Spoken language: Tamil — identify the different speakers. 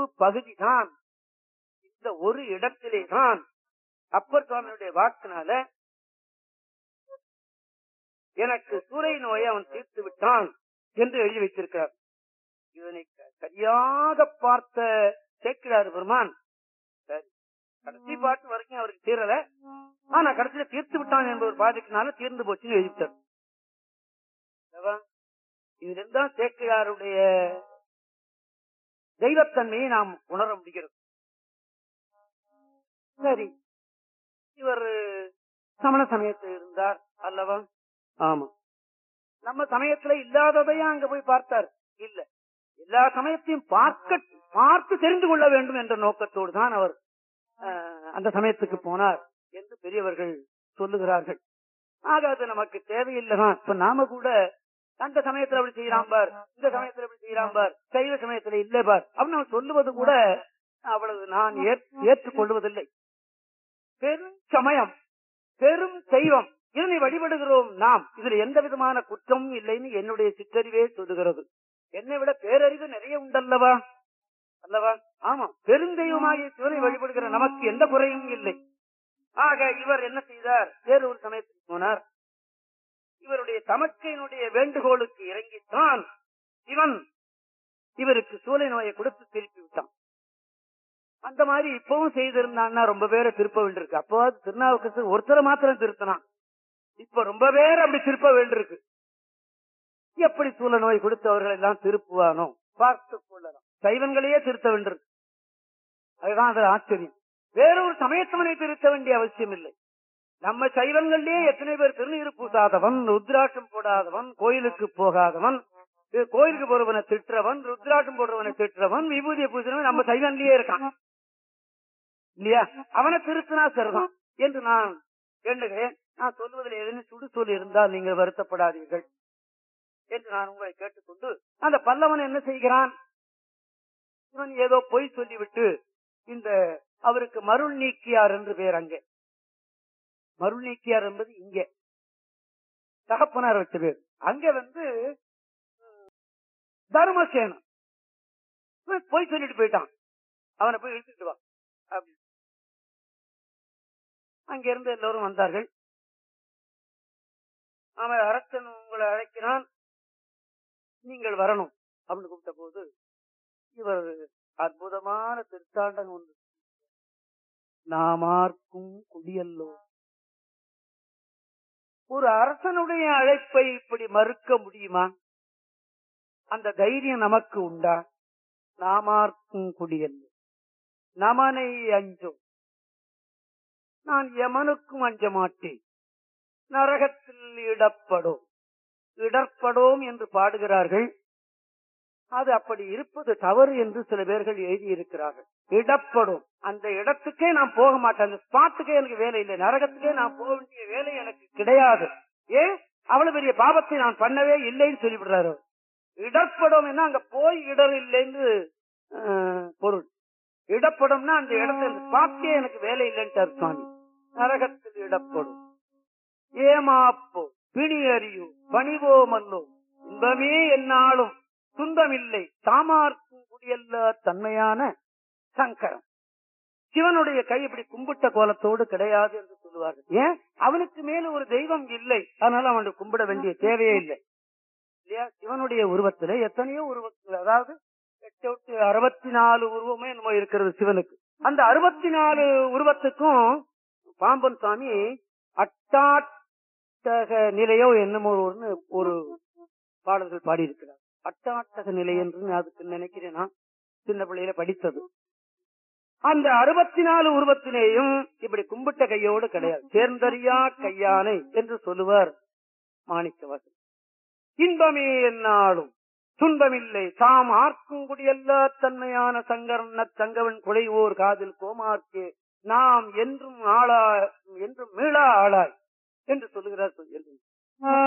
Speaker 1: பகுதி தான் இந்த ஒரு இடத்திலே தான் அப்பர் சுவாமியுடைய வாக்குனால எனக்கு சூறை நோயை அவன் தீர்த்து விட்டான் என்று எழுதி வைத்திருக்கிறார் இதனை க- சரியாக பார்த்த சேக்கிடார் பெருமான் சரி கடைசி பாட்டு வரைக்கும் அவருக்கு தீரல ஆனா கடைசியில தீர்த்து விட்டான் என்பது பாதிக்குனால தீர்ந்து போச்சுன்னு எழுதிட்டார் அல்லவா? இதுல தான் சேக்கிழாருடைய தெய்வத்தன்மையை நாம் உணர முடிகிறது சரி இவர் சமண சமயத்தில் இருந்தார் அல்லவா ஆமா நம்ம சமயத்துல இல்லாததையும் அங்க போய் பார்த்தார் இல்ல எல்லா சமயத்தையும் பார்க்க பார்த்து தெரிந்து கொள்ள வேண்டும் என்ற நோக்கத்தோடு தான் அவர் அஹ், அந்த சமயத்துக்கு போனார் என்று பெரியவர்கள் சொல்லுகிறார்கள் ஆக அது நமக்கு தேவையில்லைதான் இப்ப நாம கூட அந்த சமயத்துல அப்படி செய்யறான் பார் இந்த சமயத்துல அப்படி செய்யறான் பார் சைவ சமயத்துல இல்லை பார் அப்படின்னு அவன் சொல்லுவது கூட அவ்வளவு நான் ஏற்- ஏற்றுக்கொள்வதில்லை பெரும் சமயம் பெரும் தெய்வம் இதனை வழிபடுகிறோம் நாம் இதுல எந்த விதமான குற்றமும் இல்லைன்னு என்னுடைய சிற்றறிவே சொல்லுகிறது என்னை விட பேரறிவு நிறைய உண்டல்லவா அல்லவா ஆமா பெருந்தெய்வமாகிய சிவனை வழிபடுகிற நமக்கு எந்த குறையும் இல்லை ஆக இவர் என்ன செய்தார் வேறு ஒரு சமயத்துக்கு போனார் இவருடைய தமக்கையினுடைய வேண்டுகோளுக்கு இறங்கித்தான் இவன் இவருக்கு சூளை நோயை கொடுத்து திருப்பி விட்டான் அந்த மாதிரி இப்பவும் செய்திருந்தான்னா ரொம்ப பேரை திருப்ப வேண்டியிருக்கு அப்போது திருநாவுக்கரசு ஒருத்தரை மாத்திரம் திருத்தினான் இப்ப ரொம்ப பேர் அப்படி திருப்ப வேண்டியிருக்கு எப்படி சூழ நோய் கொடுத்து அவர்கள் எல்லாம் திருப்புவானோ பார்த்து கொள்ளலாம் சைவங்களையே திருத்த வேண்டியிருக்கு அதுதான் அது ஆச்சரியம் வேறொரு சமயத்தவனை திருத்த வேண்டிய அவசியம் இல்லை நம்ம சைவங்களிலே எத்தனை பேர் திருநீர் பூசாதவன் ருத்ராட்சம் போடாதவன் கோயிலுக்கு போகாதவன் இது கோயிலுக்கு போறவனை திட்டுறவன் ருத்ராட்சம் போடுறவனை திட்டுறவன் விபூதியை பூசுறவன் நம்ம சைவன்லயே இருக்கான் இல்லையா அவனை திருத்தினா சரிதான் என்று நான் எண்ணுகிறேன் நான் சொல்லுவதில் ஏதேனும் சுடு சொல் இருந்தால் நீங்கள் வருத்தப்படாதீர்கள் என்று நான் உங்களை கேட்டுக்கொண்டு அந்த பல்லவன் என்ன செய்கிறான் இவன் ஏதோ பொய் சொல்லிவிட்டு இந்த அவருக்கு மருள் நீக்கியார் என்று பேர் அங்கே மருள் நீக்கியார் என்பது இங்கே தகப்பனார் வச்ச பேர் அங்க வந்து ம், தர்மசேனன் இவன் பொய் சொல்லிட்டு போயிட்டான் அவனை போய் இழுத்துட்டு வா அப்படி அங்க இருந்து எல்லோரும் வந்தார்கள் அவன் அரசன் உங்களை அழைக்கிறான் நீங்கள் வரணும் அப்படின்னு கூப்பிட்ட போது இவர் அற்புதமான திருத்தாண்டம் ஒன்று நாமார்க்கும் குடியல்லோ ஒரு அரசனுடைய அழைப்பை இப்படி மறுக்க முடியுமா அந்த தைரியம் நமக்கு உண்டா நாமார்க்கும் குடியல்லோ நமனை அஞ்சும் நான் எமனுக்கும் அஞ்ச மாட்டேன் நரகத்தில் இடப்படும் இடர்படோம் என்று பாடுகிறார்கள் அது அப்படி இருப்பது தவறு என்று சில பேர்கள் எழுதியிருக்கிறார்கள் இடப்படும் அந்த இடத்துக்கே நான் போக மாட்டேன் அந்த ஸ்பாட்டுக்கே எனக்கு வேலை இல்லை நரகத்துக்கே நான் போக வேண்டிய வேலை எனக்கு கிடையாது ஏன் அவ்வளவு பெரிய பாவத்தை நான் பண்ணவே இல்லைன்னு சொல்லிவிடுறாரு அவர். இடப்படும் என்ன அங்க போய் இடர் இல்லைன்னு அஹ், பொருள் இடப்படும்னா அந்த இடத்துல அந்த ஸ்பாட்டே எனக்கு வேலை இல்லைன்ட்டார் சுவாமி நரகத்தில் இடப்படும் ஏமாப்போ பிணி அறியோ பணிவோ மல்லோ இன்பமே என்னாலும் துன்பமில்லை தாமார்க்கும் குடியல்ல தன்மையான சங்கரம் சிவனுடைய கை இப்படி கும்பிட்ட கோலத்தோடு கிடையாது என்று சொல்லுவார்கள் ஏன் அவனுக்கு மேல ஒரு தெய்வம் இல்லை அதனால அவனுக்கு கும்பிட வேண்டிய தேவையே இல்லை இல்லையா சிவனுடைய உருவத்துல எத்தனையோ உருவங்கள் அதாவது எட்டு எட்டு அறுபத்தி நாலு உருவமே என்னமோ இருக்கிறது சிவனுக்கு அந்த அறுபத்தி நாலு உருவத்துக்கும் பாம்பன் சுவாமி அட்டாட்டக நிலையோ என்னமோ ஒண்ணு ஒரு பாடல்கள் பாடியிருக்கிறார் அட்டாட்டக நிலை என்று அதுக்கு நினைக்கிறேன் நான் சின்ன பிள்ளையில படித்தது அந்த அறுபத்தி நாலு உருவத்திலேயும் இப்படி கும்பிட்ட கையோடு கிடையாது சேர்ந்தறியா கையானை என்று சொல்லுவார் மாணிக்கவாசன் இன்பமே என்னாலும் துன்பமில்லை தாம் ஆர்க்கும் குடியல்ல தன்மையான சங்கரன் சங்கவன் குலைவோர் காதில் கோமார்க்கே நாம் என்றும் ஆளா என்றும் மீளா ஆளாய் என்று சொல்லுகிறார்